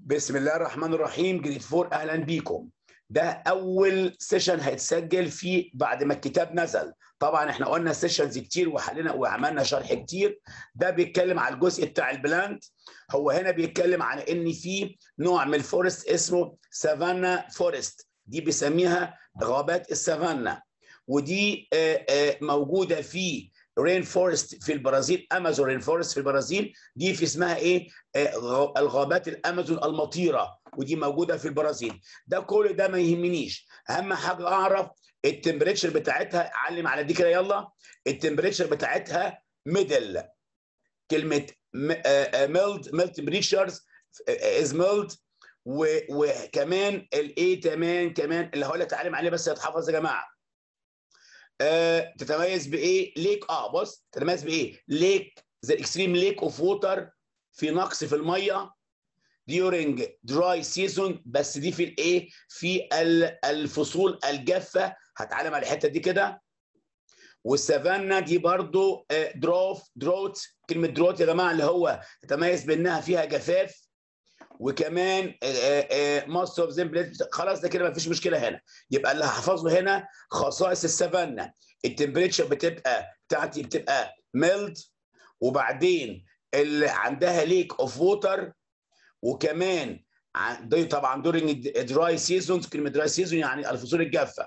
بسم الله الرحمن الرحيم جريد 4 اهلا بيكم ده اول سيشن هيتسجل فيه بعد ما الكتاب نزل طبعا احنا قلنا سيشنز كتير وحلينا وعملنا شرح كتير ده بيتكلم على الجزء بتاع البلانت هو هنا بيتكلم على ان في نوع من الفورست اسمه سافانا فورست دي بيسميها غابات السافانا ودي موجوده في رين فورست في البرازيل امازون رين فورست في البرازيل دي في اسمها ايه الغابات الامازون المطيره ودي موجوده في البرازيل ده كل ده ما يهمنيش اهم حاجه اعرف التمبريتشر بتاعتها علم على دي كده يلا التمبريتشر بتاعتها ميدل كلمه ميلد ميلد تمبريتشرز از ميلد وكمان الايه كمان كمان اللي هقول لك تعلم عليه بس يتحفظ يا جماعه آه، تتميز بايه؟ ليك اه بص تتميز بايه؟ ليك ذا اكستريم ليك اوف ووتر في نقص في الميه during dry season بس دي في الايه؟ في الفصول الجافه هتعلم على الحته دي كده والسافانا دي برضو دروف دروت كلمه دروت يا جماعه اللي هو تتميز بانها فيها جفاف وكمان ماست اوف زين خلاص ده كده ما فيش مشكله هنا يبقى اللي هحفظ له هنا خصائص السافانا التمبريتشر بتبقى بتاعتي بتبقى ميلد وبعدين اللي عندها ليك اوف ووتر وكمان دي طبعا دورينج دراي سيزون كلمه دراي سيزون يعني الفصول الجافه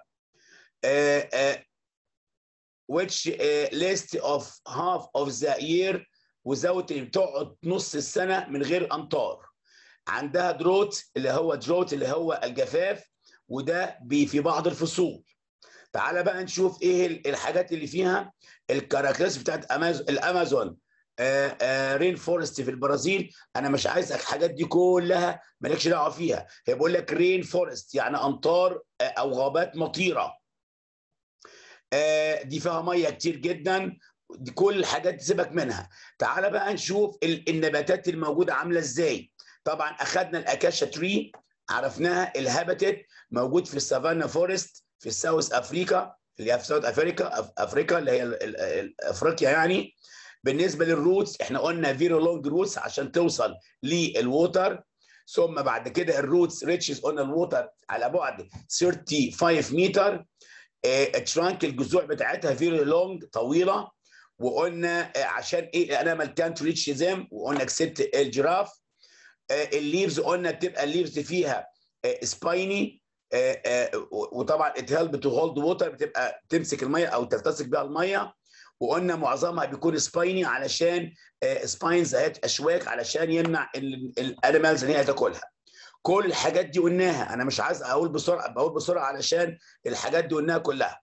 which uh, list of half of the year without بتقعد نص السنه من غير امطار عندها دروت اللي هو دروت اللي هو الجفاف وده في بعض الفصول تعال بقى نشوف ايه الحاجات اللي فيها الكاركترز بتاعت أمازون الامازون آآ آآ رين فورست في البرازيل انا مش عايزك الحاجات دي كلها مالكش دعوه فيها هي بيقول لك رين فورست يعني امطار او غابات مطيره دي فيها ميه كتير جدا دي كل الحاجات دي سيبك منها تعال بقى نشوف النباتات الموجوده عامله ازاي طبعا اخذنا الاكاشا تري عرفناها الهابيتات موجود في السافانا فورست في الساوث افريكا اللي هي في ساوث افريكا افريكا اللي هي افريقيا يعني بالنسبه للروتس احنا قلنا فيري لونج روتس عشان توصل للووتر ثم بعد كده الروتس ريتشز قلنا الووتر على بعد 35 متر الترانك الجذوع بتاعتها فيري لونج طويله وقلنا عشان ايه الانيمال كانت ريتش زم وقلنا كسبت الجراف الليفز قلنا بتبقى الليفز فيها سبايني وطبعا ات هيلب تو هولد ووتر بتبقى تمسك الميه او تلتصق بها الميه وقلنا معظمها بيكون سبايني علشان سباينز اشواك علشان يمنع الانيمالز ان هي تاكلها كل الحاجات دي قلناها انا مش عايز اقول بسرعه بقول بسرعه علشان الحاجات دي قلناها كلها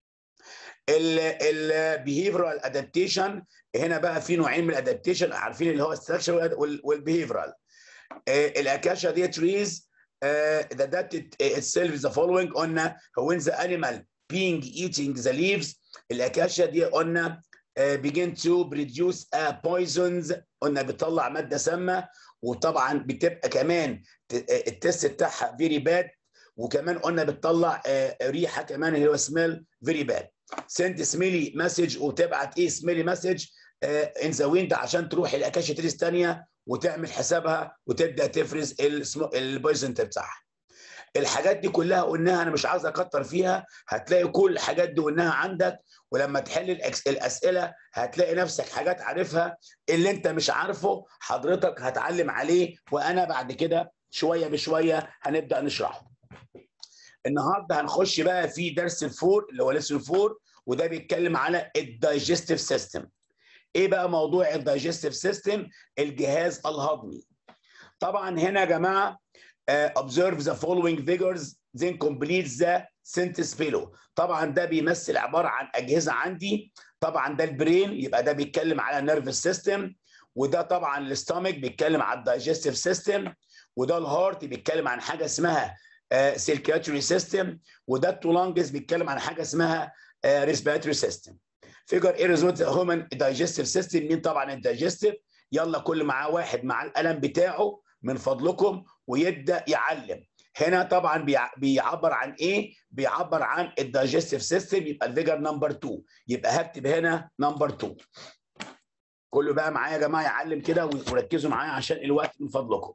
البيهيفيرال ادابتيشن هنا بقى في نوعين من الادابتيشن عارفين اللي هو الستراكشر والبيهيفيرال الاكاشا دي تريز the that itself is the following قلنا when the animal being eating the leaves الاكاشا دي قلنا begin to produce poisons قلنا بتطلع ماده سامه وطبعا بتبقى كمان التست بتاعها فيري باد وكمان قلنا بتطلع ريحه كمان اللي هو سميل فيري باد سند سميلي مسج وتبعت ايه سميلي مسج ان ذا ويند عشان تروح الاكاشا تريس ثانيه وتعمل حسابها وتبدا تفرز البويزنت بتاعها الحاجات دي كلها قلناها انا مش عايز اكتر فيها هتلاقي كل الحاجات دي قلناها عندك ولما تحل الاسئله هتلاقي نفسك حاجات عارفها اللي انت مش عارفه حضرتك هتعلم عليه وانا بعد كده شويه بشويه هنبدا نشرحه النهارده هنخش بقى في درس الفور اللي هو ليسون فور وده بيتكلم على الدايجستيف سيستم ايه بقى موضوع الدايجستيف سيستم الجهاز الهضمي طبعا هنا يا جماعه uh, observe the following figures then complete the sentence below طبعا ده بيمثل عباره عن اجهزه عندي طبعا ده البرين يبقى ده بيتكلم على النيرفس سيستم وده طبعا الاستامك بيتكلم على الدايجستيف سيستم وده الهارت بيتكلم عن حاجه اسمها سيركياتوري uh, سيستم وده التولانجز بيتكلم عن حاجه اسمها ريسبيراتوري سيستم فيجر ايه ريزولت هومن دايجستيف سيستم مين طبعا الدايجستيف يلا كل معاه واحد مع القلم بتاعه من فضلكم ويبدا يعلم هنا طبعا بيعبر عن ايه بيعبر عن الدايجستيف سيستم يبقى الفيجر نمبر 2 يبقى هكتب هنا نمبر 2 كله بقى معايا يا جماعه يعلم كده وركزوا معايا عشان الوقت من فضلكم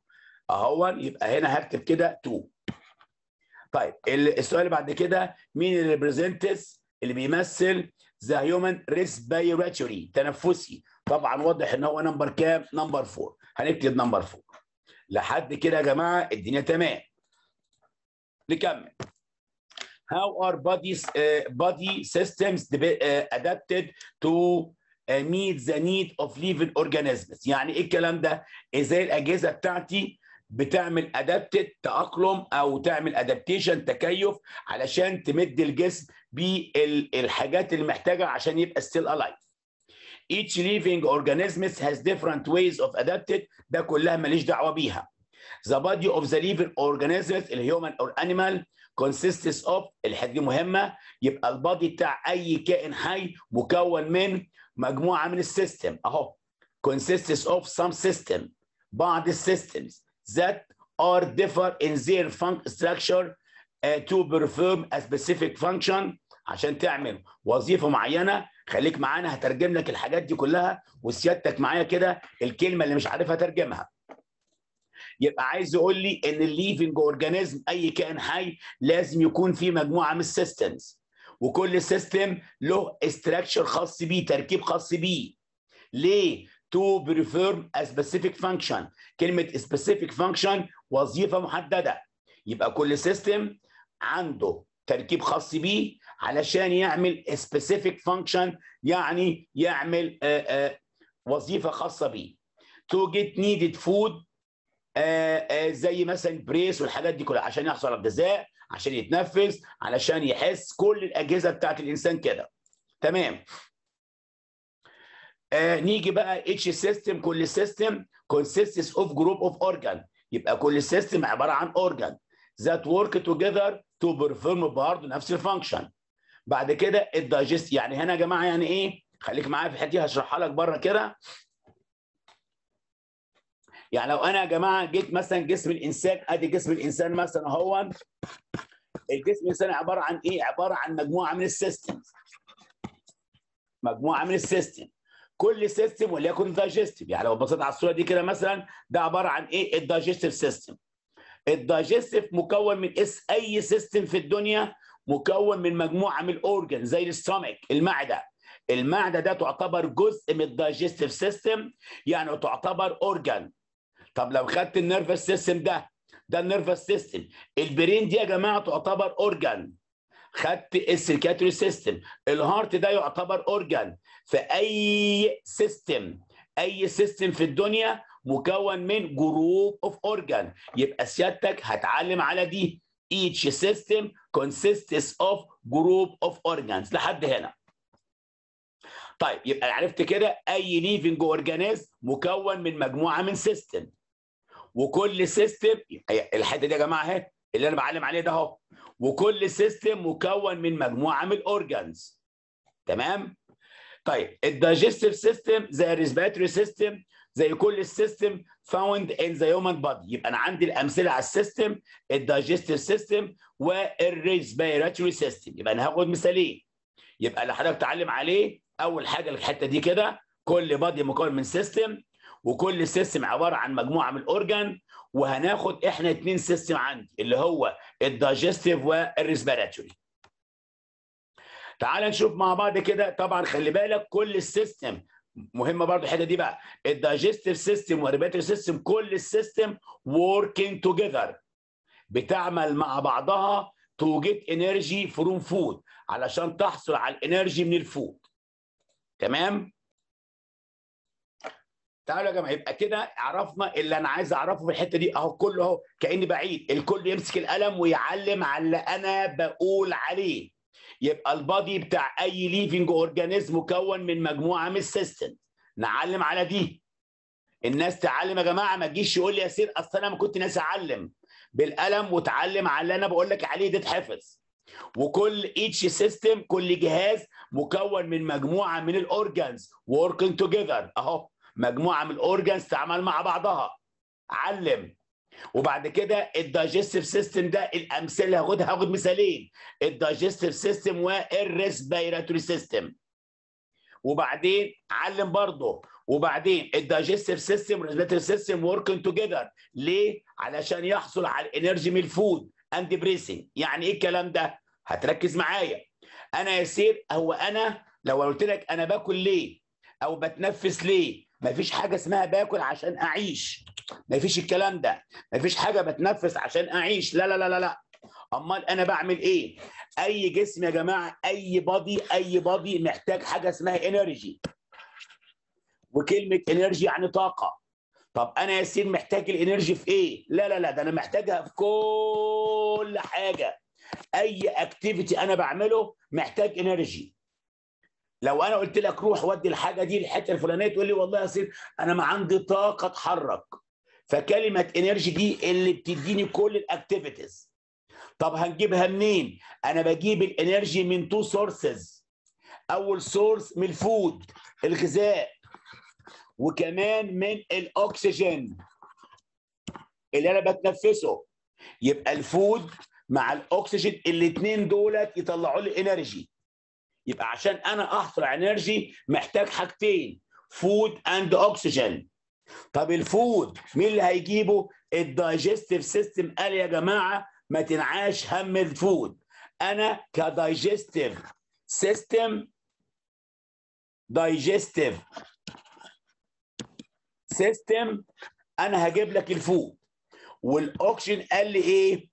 اهو يبقى هنا هكتب كده 2 طيب السؤال اللي بعد كده مين اللي ريبريزنتس اللي بيمثل ذا هيومن ريسبيراتوري تنفسي طبعا واضح ان هو نمبر كام نمبر 4 هنكتب نمبر 4 لحد كده يا جماعه الدنيا تمام نكمل how are bodies uh, body systems uh, adapted to uh, meet the need of living organisms يعني ايه الكلام ده ازاي الاجهزه بتاعتي بتعمل ادابتد تاقلم او تعمل ادابتيشن تكيف علشان تمد الجسم بالحاجات اللي محتاجها عشان يبقى still alive each living organism has different ways of adapted ده كلها ماليش دعوه بيها the body of the living organisms الهيومن or animal consists of الحاجة دي مهمة يبقى البادي بتاع أي كائن حي مكون من مجموعة من السيستم أهو consists of some system بعض السيستمز that are differ in their function structure uh, to perform a specific function عشان تعمل وظيفة معينة خليك معانا هترجم لك الحاجات دي كلها وسيادتك معايا كده الكلمة اللي مش عارفها ترجمها يبقى عايز يقول لي ان الليفنج اورجانيزم اي كائن حي لازم يكون فيه مجموعه من السيستمز وكل سيستم له استراكشر خاص بيه تركيب خاص بيه ليه to perform a specific function كلمه specific function وظيفه محدده يبقى كل سيستم عنده تركيب خاص بيه علشان يعمل specific function يعني يعمل uh, uh, وظيفه خاصه بيه to get needed food آآ آآ زي مثلا بريس والحاجات دي كلها عشان يحصل على الغذاء عشان يتنفس علشان يحس كل الاجهزه بتاعت الانسان كده تمام نيجي بقى اتش سيستم كل سيستم consists of group of organ يبقى كل سيستم عباره عن organ that work together to perform برضه نفس الفانكشن بعد كده الدايجست يعني هنا يا جماعه يعني ايه خليك معايا في الحته دي هشرحها لك بره كده يعني لو انا يا جماعه جيت مثلا جسم الانسان ادي جسم الانسان مثلا اهو الجسم الانسان عباره عن ايه؟ عباره عن مجموعه من السيستم مجموعه من السيستم كل سيستم وليكن دايجستيف يعني لو بصيت على الصوره دي كده مثلا ده عباره عن ايه؟ الدايجستيف سيستم الدايجستيف مكون من اس اي سيستم في الدنيا مكون من مجموعه من الاورجن زي الستومك المعده المعده ده تعتبر جزء من الدايجستيف سيستم يعني تعتبر اورجن طب لو خدت النيرفس سيستم ده ده النيرفس سيستم البرين دي يا جماعه تعتبر اورجان خدت السيركاتري سيستم الهارت ده يعتبر اورجان فاي سيستم اي سيستم في الدنيا مكون من جروب اوف اورجان يبقى سيادتك هتعلم على دي each system consists of group of organs لحد هنا طيب يبقى عرفت كده اي ليفنج اورجانيزم مكون من مجموعه من سيستم وكل سيستم الحته دي يا جماعه اهي اللي انا بعلم عليه ده اهو وكل سيستم مكون من مجموعه من الاورجانز تمام طيب الدايجستيف سيستم زي الريسبيراتوري سيستم زي كل السيستم فاوند ان ذا هيومن بادي يبقى انا عندي الامثله على السيستم الدايجستيف سيستم والريسبيراتوري سيستم يبقى انا هاخد مثالين يبقى اللي حضرتك تتعلم عليه اول حاجه الحته دي كده كل بادي مكون من سيستم وكل سيستم عباره عن مجموعه من الاورجان وهناخد احنا اثنين سيستم عندي اللي هو الدايجستيف والريسبيراتوري تعال نشوف مع بعض كده طبعا خلي بالك كل السيستم مهمه برضو الحته دي بقى الدايجستيف سيستم والريسبيراتوري سيستم كل السيستم working together بتعمل مع بعضها to get energy from food علشان تحصل على الانرجي من الفود تمام تعالوا يا جماعه يبقى كده عرفنا اللي انا عايز اعرفه في الحته دي اهو كله اهو كاني بعيد الكل يمسك القلم ويعلم على اللي انا بقول عليه يبقى البادي بتاع اي ليفنج اورجانيزم مكون من مجموعه من السيستم نعلم على دي الناس تعلم يا جماعه ما تجيش يقول لي يا سير اصل انا ما كنت ناس اعلم بالقلم وتعلم على اللي انا بقول لك عليه ده اتحفظ وكل ايتش سيستم كل جهاز مكون من مجموعه من الاورجانز working together اهو مجموعه من الاورجانز تعمل مع بعضها علم وبعد كده الدايجستيف سيستم ده الامثله اللي هاخدها هاخد مثالين الدايجستيف سيستم والريسبيراتوري سيستم وبعدين علم برضه وبعدين الدايجستيف سيستم والريسبيرتوري سيستم وركينج توجذر ليه؟ علشان يحصل على الانرجي من الفود اند بريسنج يعني ايه الكلام ده؟ هتركز معايا انا يا سير هو انا لو قلت لك انا باكل ليه او بتنفس ليه مفيش حاجه اسمها باكل عشان اعيش مفيش الكلام ده مفيش حاجه بتنفس عشان اعيش لا لا لا لا لا امال انا بعمل ايه اي جسم يا جماعه اي بادي اي بادي محتاج حاجه اسمها انرجي وكلمه انرجي يعني طاقه طب انا يا سير محتاج الانرجي في ايه لا لا لا ده انا محتاجها في كل حاجه اي اكتيفيتي انا بعمله محتاج انرجي لو انا قلت لك روح ودي الحاجه دي الحته الفلانيه تقول لي والله يا سير انا ما عندي طاقه اتحرك فكلمه انرجي دي اللي بتديني كل الاكتيفيتيز طب هنجيبها منين انا بجيب الانرجي من تو سورسز اول سورس من الفود الغذاء وكمان من الاكسجين اللي انا بتنفسه يبقى الفود مع الاكسجين الاثنين دولت يطلعوا لي انرجي يبقى عشان انا احصل على انرجي محتاج حاجتين فود اند اوكسجين طب الفود مين اللي هيجيبه الدايجستيف سيستم قال يا جماعه ما تنعاش هم الفود انا كدايجستيف سيستم دايجستيف سيستم انا هجيب لك الفود والاوكسجين قال لي ايه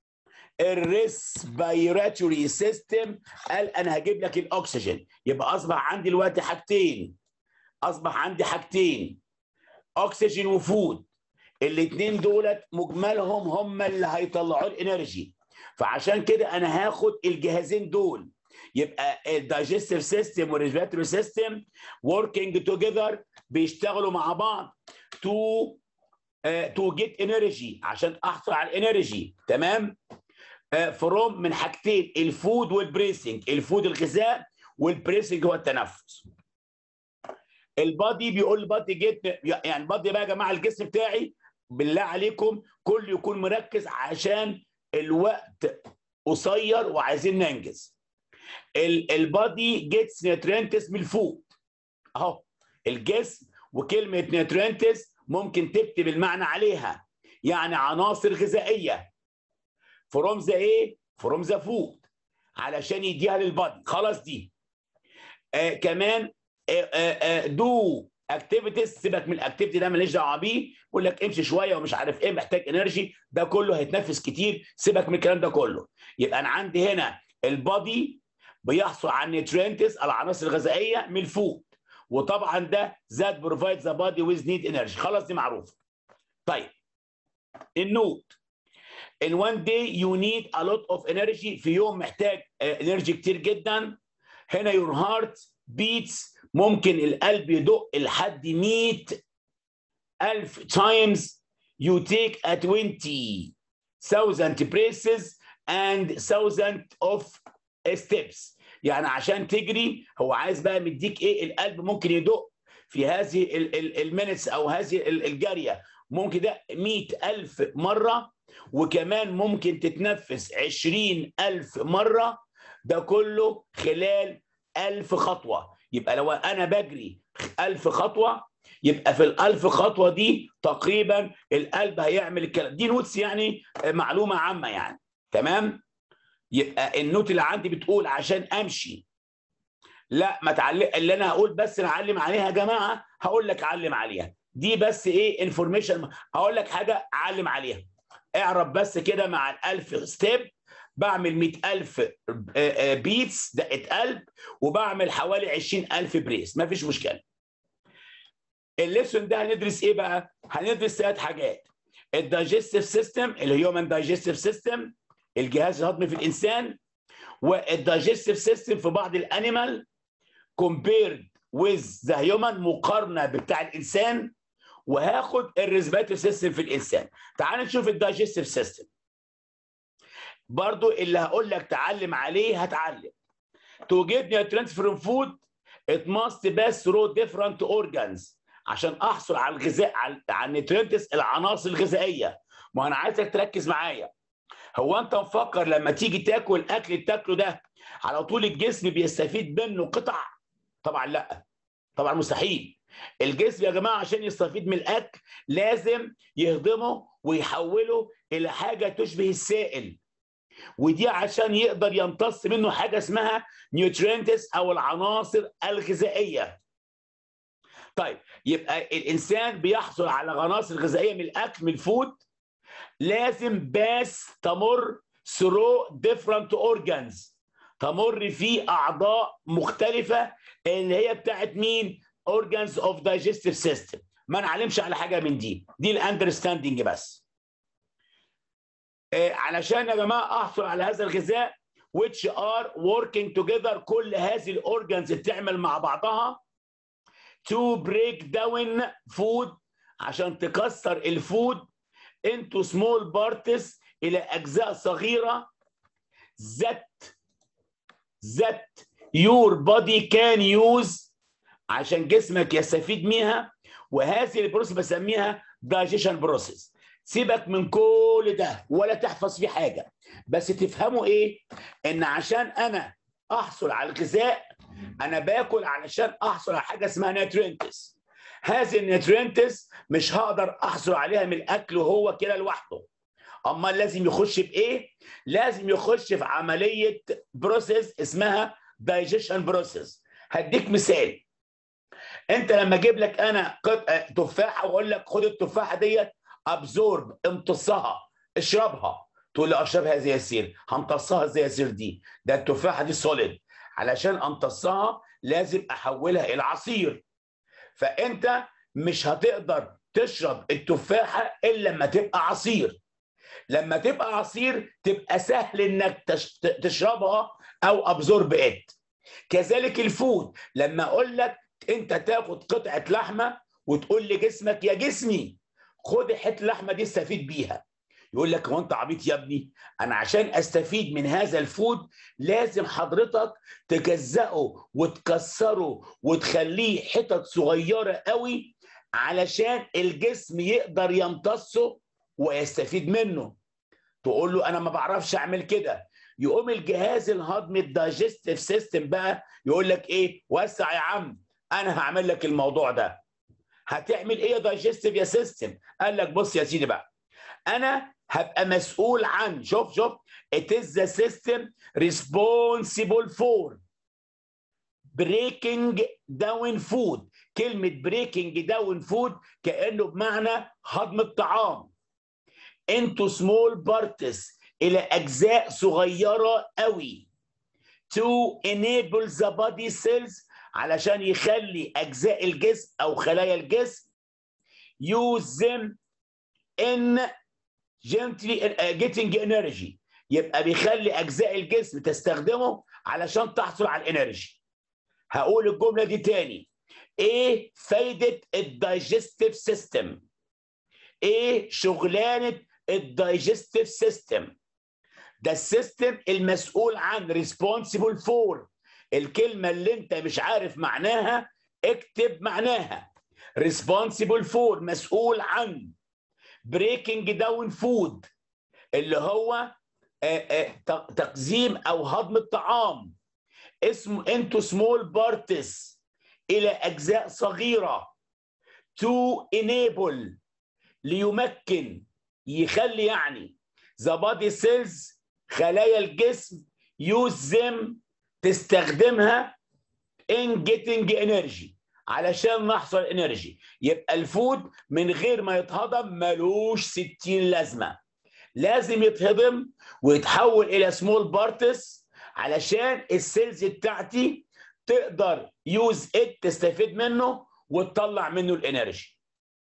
الريسبيراتوري سيستم قال انا هجيب لك الاكسجين يبقى اصبح عندي دلوقتي حاجتين اصبح عندي حاجتين اكسجين وفود الاثنين دولت مجملهم هم اللي هيطلعوا الانرجي فعشان كده انا هاخد الجهازين دول يبقى الدايجستيف سيستم والريسبيراتوري سيستم وركينج توجذر بيشتغلوا مع بعض تو تو جيت انرجي عشان احصل على الانرجي تمام فروم من حاجتين الفود والبريسنج الفود الغذاء والبريسنج هو التنفس البادي بيقول البادي جيت يعني البادي بقى يا جماعه الجسم بتاعي بالله عليكم كل يكون مركز عشان الوقت قصير وعايزين ننجز البادي جيتس نيوترينتس من الفود اهو الجسم وكلمه نيوترينتس ممكن تكتب المعنى عليها يعني عناصر غذائيه فروم ذا ايه فروم ذا فود علشان يديها للبادي خلاص دي آه كمان آه آه دو اكتيفيتيز سيبك من الاكتيفيتي ده ماليش دعوه بيه يقول لك امشي شويه ومش عارف ايه محتاج انرجي ده كله هيتنفس كتير سيبك من الكلام ده كله يبقى انا عندي هنا البادي بيحصل على النيوترينتس العناصر الغذائيه من الفود وطبعا ده ذات بروفايد ذا بادي ويز نيد انرجي خلاص دي معروفه طيب النوت in one day you need a lot of energy في يوم محتاج انرجي كتير جدا هنا your heart beats ممكن القلب يدق لحد 100 ألف times you take a 20,000 braces and thousand of steps يعني عشان تجري هو عايز بقى مديك ايه القلب ممكن يدق في هذه المينتس او هذه الجاريه ممكن ده 100000 مره وكمان ممكن تتنفس 20000 مره ده كله خلال 1000 خطوه يبقى لو انا بجري 1000 خطوه يبقى في ال1000 خطوه دي تقريبا القلب هيعمل الكلام دي نوتس يعني معلومه عامه يعني تمام يبقى النوت اللي عندي بتقول عشان امشي لا ما تعلم اللي انا هقول بس نعلم عليها يا جماعه هقول لك علم عليها دي بس ايه انفورميشن هقول لك حاجه علم عليها اعرف بس كده مع ال1000 ستيب بعمل 100000 بيتس دقه قلب وبعمل حوالي 20000 بريس ما فيش مشكله الليسون ده هندرس ايه بقى هندرس ثلاث حاجات الدايجستيف سيستم الهيومن دايجستيف سيستم الجهاز الهضمي في الانسان والدايجستيف سيستم في بعض الانيمال كومبيرد ويز ذا هيومن مقارنه بتاع الانسان وهاخد الريسبيراتوري سيستم في الانسان تعال نشوف الدايجستيف سيستم برضو اللي هقول لك تعلم عليه هتعلم to get nutrients from food it must pass through different organs عشان احصل على الغذاء على النيوترينتس العناصر الغذائيه ما انا عايزك تركز معايا هو انت مفكر لما تيجي تاكل الاكل اللي تاكله ده على طول الجسم بيستفيد منه قطع طبعا لا طبعا مستحيل الجسم يا جماعه عشان يستفيد من الاكل لازم يهضمه ويحوله الى حاجه تشبه السائل ودي عشان يقدر يمتص منه حاجه اسمها نيوترينتس او العناصر الغذائيه طيب يبقى الانسان بيحصل على عناصر غذائيه من الاكل من الفود لازم بس تمر ثرو ديفرنت اورجانز تمر في اعضاء مختلفه اللي هي بتاعت مين اورجانز اوف دايجستيف سيستم ما نعلمش على حاجه من دي دي الاندرستاندنج بس آه علشان يا جماعه احصل على هذا الغذاء which are working together كل هذه الاورجانز بتعمل مع بعضها to break down food عشان تكسر الفود into small parts الى اجزاء صغيره that that your body can use عشان جسمك يستفيد منها وهذه البروسيس بسميها digestion process سيبك من كل ده ولا تحفظ فيه حاجه بس تفهموا ايه ان عشان انا احصل على الغذاء انا باكل علشان احصل على حاجه اسمها نيوترينتس هذه النيوترينتس مش هقدر احصل عليها من الاكل وهو كده لوحده اما لازم يخش بايه لازم يخش في عمليه بروسيس اسمها دايجيشن بروسيس هديك مثال انت لما اجيب لك انا تفاحه واقول لك خد التفاحه ديت ابزورب امتصها اشربها تقول لي اشربها زي ياسير همتصها زي ياسير دي ده التفاحه دي سوليد علشان امتصها لازم احولها الى عصير فانت مش هتقدر تشرب التفاحه الا لما تبقى عصير لما تبقى عصير تبقى سهل انك تشربها او ابزورب ات كذلك الفود لما اقول لك انت تاخد قطعه لحمه وتقول لجسمك يا جسمي خد حته اللحمه دي استفيد بيها يقول لك هو انت عبيط يا ابني انا عشان استفيد من هذا الفود لازم حضرتك تجزأه وتكسره وتخليه حتت صغيره قوي علشان الجسم يقدر يمتصه ويستفيد منه تقول له انا ما بعرفش اعمل كده يقوم الجهاز الهضمي الدايجستيف سيستم بقى يقول لك ايه وسع يا عم انا هعمل لك الموضوع ده هتعمل ايه يا دايجستيف يا سيستم قال لك بص يا سيدي بقى انا هبقى مسؤول عن شوف شوف it is the system responsible for breaking down food كلمة breaking down food كأنه بمعنى هضم الطعام into small parts إلى أجزاء صغيرة قوي to enable the body cells علشان يخلي أجزاء الجسم أو خلايا الجسم use them in gently getting energy يبقى بيخلي اجزاء الجسم تستخدمه علشان تحصل على الانرجي هقول الجمله دي تاني ايه فايده الدايجستيف سيستم ايه شغلانه الدايجستيف سيستم ده السيستم المسؤول عن ريسبونسيبل فور الكلمه اللي انت مش عارف معناها اكتب معناها ريسبونسيبل فور مسؤول عن بريكنج داون فود اللي هو تقزيم او هضم الطعام اسمه انتو سمول بارتس الى اجزاء صغيره تو انيبل ليمكن يخلي يعني ذا بادي سيلز خلايا الجسم يوز ذم تستخدمها ان جيتنج انرجي علشان نحصل انرجي يبقى الفود من غير ما يتهضم ملوش 60 لازمه لازم يتهضم ويتحول الى سمول بارتس علشان السيلز بتاعتي تقدر يوز ات تستفيد منه وتطلع منه الانرجي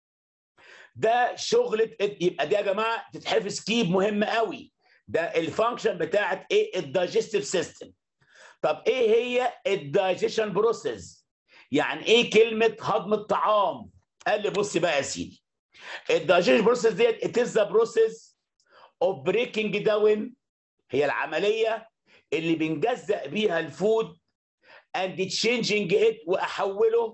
ده شغله يبقى دي يا جماعه تتحفظ كيب مهم قوي ده الفانكشن بتاعت ايه الدايجستيف سيستم طب ايه هي الدايجيشن بروسيس يعني ايه كلمه هضم الطعام قال لي بص بقى يا سيدي الدايجيشن بروسيس ديت ات از ذا بروسيس اوف بريكنج داون هي العمليه اللي بنجزأ بيها الفود اند تشينجينج ات واحوله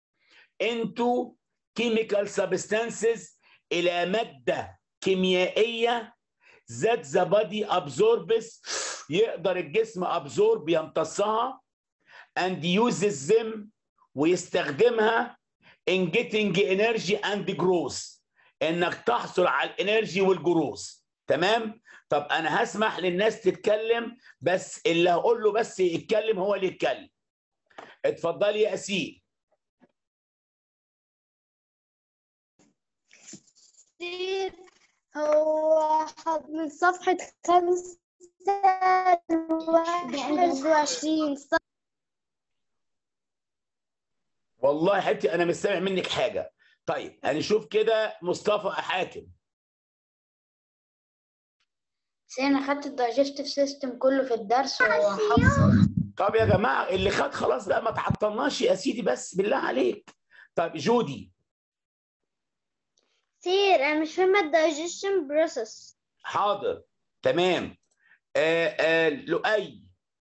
into chemical substances الى ماده كيميائيه ذات ذا بادي absorbs يقدر الجسم absorb يمتصها and uses them ويستخدمها in getting energy and growth انك تحصل على الانرجي والجروث تمام طب انا هسمح للناس تتكلم بس اللي هقول له بس يتكلم هو اللي يتكلم اتفضلي يا اسيل كتير هو حط من صفحة خمسة لواحد وعشرين والله يا حبيبتي انا مش سامع منك حاجه طيب هنشوف كده مصطفى حاكم انا خدت الدايجستيف سيستم كله في الدرس وحافظه طب يا جماعه اللي خد خلاص بقى ما تعطلناش يا سيدي بس بالله عليك طب جودي سير انا مش فاهمه الدايجيشن بروسيس حاضر تمام آه آه لؤي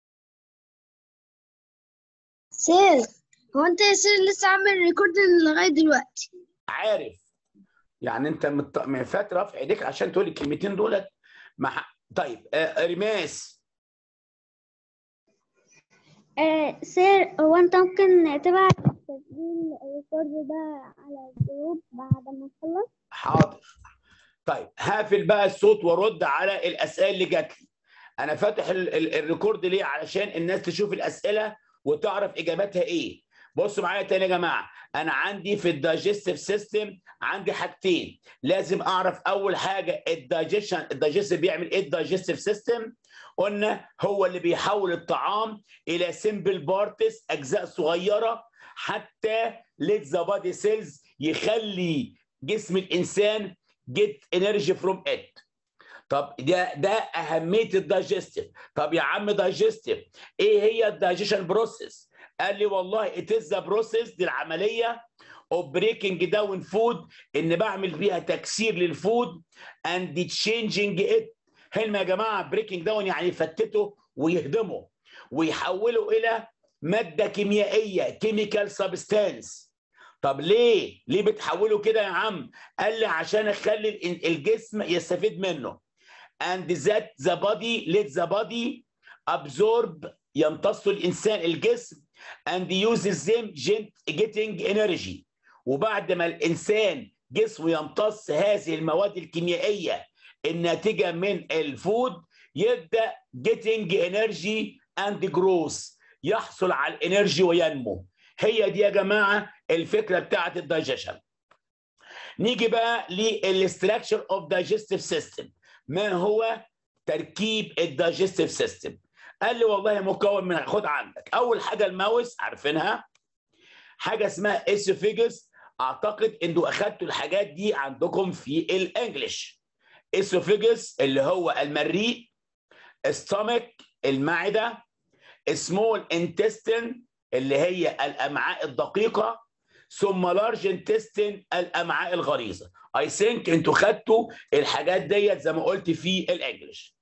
سير هو انت يا سير لسه عامل ريكوردنج لغايه دلوقتي عارف يعني انت مت... من فات رافع ايديك عشان تقول الكلمتين دولت مع... طيب آه ريماس آه سير هو انت ممكن تبعت تسجيل الريكورد ده على الجروب بعد ما نخلص حاضر طيب هقفل بقى الصوت وارد على الاسئله اللي جات لي انا فاتح ال... ال... الريكورد ليه علشان الناس تشوف الاسئله وتعرف اجاباتها ايه بصوا معايا تاني يا جماعه انا عندي في الدايجستيف سيستم عندي حاجتين لازم اعرف اول حاجه الدايجيشن الدايجستيف بيعمل ايه الدايجستيف سيستم قلنا هو اللي بيحول الطعام الى سمبل بارتس اجزاء صغيره حتى ليت ذا بادي سيلز يخلي جسم الانسان جيت انرجي فروم ات طب ده ده اهميه الدايجستيف طب يا عم دايجستيف ايه هي الدايجيشن بروسيس قال لي والله it is the process دي العمليه of breaking down food ان بعمل بيها تكسير للفود and changing it هنا يا جماعه breaking down يعني يفتته ويهدمه ويحوله الى ماده كيميائيه chemical substance طب ليه؟ ليه بتحوله كده يا عم؟ قال لي عشان اخلي الجسم يستفيد منه. And that the body let the body absorb يمتص الانسان الجسم and uses them getting energy وبعد ما الانسان جسمه يمتص هذه المواد الكيميائيه الناتجه من الفود يبدا getting energy and growth يحصل على الانرجي وينمو هي دي يا جماعه الفكره بتاعت الدايجيشن نيجي بقى للاستراكشر اوف دايجستيف سيستم ما هو تركيب الدايجستيف سيستم قال لي والله مكون من خد عندك اول حاجه الماوس عارفينها حاجه اسمها اسوفيجس اعتقد انتوا اخدتوا الحاجات دي عندكم في الانجليش اسوفيجس اللي هو المريء ستومك المعده سمول انتستين اللي هي الامعاء الدقيقه ثم لارج انتستين الامعاء الغليظه اي ثينك انتوا خدتوا الحاجات ديت زي ما قلت في الانجليش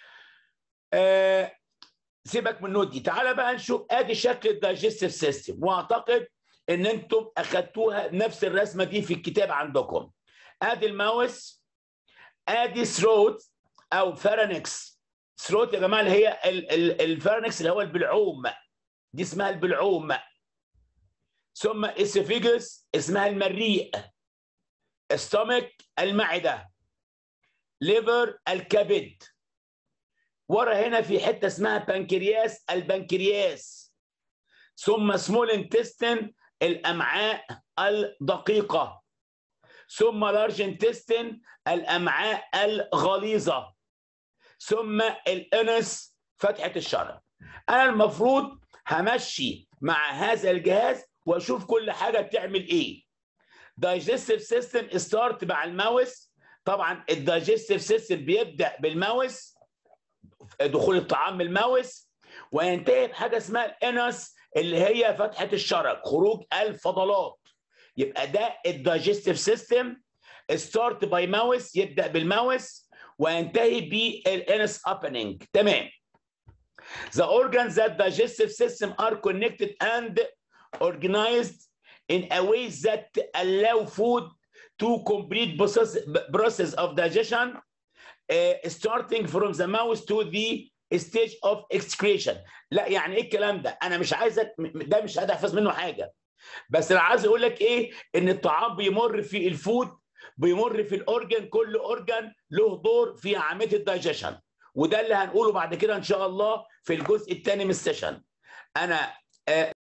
آه سيبك من النوت دي تعالى بقى نشوف ادي شكل الدايجستيف سيستم واعتقد ان انتم اخدتوها نفس الرسمه دي في الكتاب عندكم ادي الماوس ادي ثروت او فارنكس ثروت يا جماعه اللي هي الفارنكس اللي هو البلعوم دي اسمها البلعوم ثم اسفيجس اسمها المريء استومك المعده ليفر الكبد ورا هنا في حته اسمها بنكرياس البنكرياس ثم سمول انتستين الامعاء الدقيقه ثم لارج انتستين الامعاء الغليظه ثم الانس فتحه الشرج انا المفروض همشي مع هذا الجهاز واشوف كل حاجه بتعمل ايه دايجستيف سيستم ستارت مع الماوس طبعا الدايجستيف سيستم بيبدا بالماوس دخول الطعام من الماوس وينتهي بحاجه اسمها الانس اللي هي فتحه الشرج خروج الفضلات يبقى ده الدايجستيف سيستم ستارت باي ماوس يبدا بالماوس وينتهي بالانس اوبننج تمام The organs that digestive system are connected and organized in a way that allow food to complete process, process of digestion uh, starting from the mouth to the stage of excretion لا يعني ايه الكلام ده انا مش عايزك ده مش هتحفظ منه حاجه بس انا عايز اقول لك ايه ان الطعام بيمر في الفود بيمر في الاورجن كل اورجن له دور في عمليه الدايجيشن وده اللي هنقوله بعد كده ان شاء الله في الجزء الثاني من السيشن انا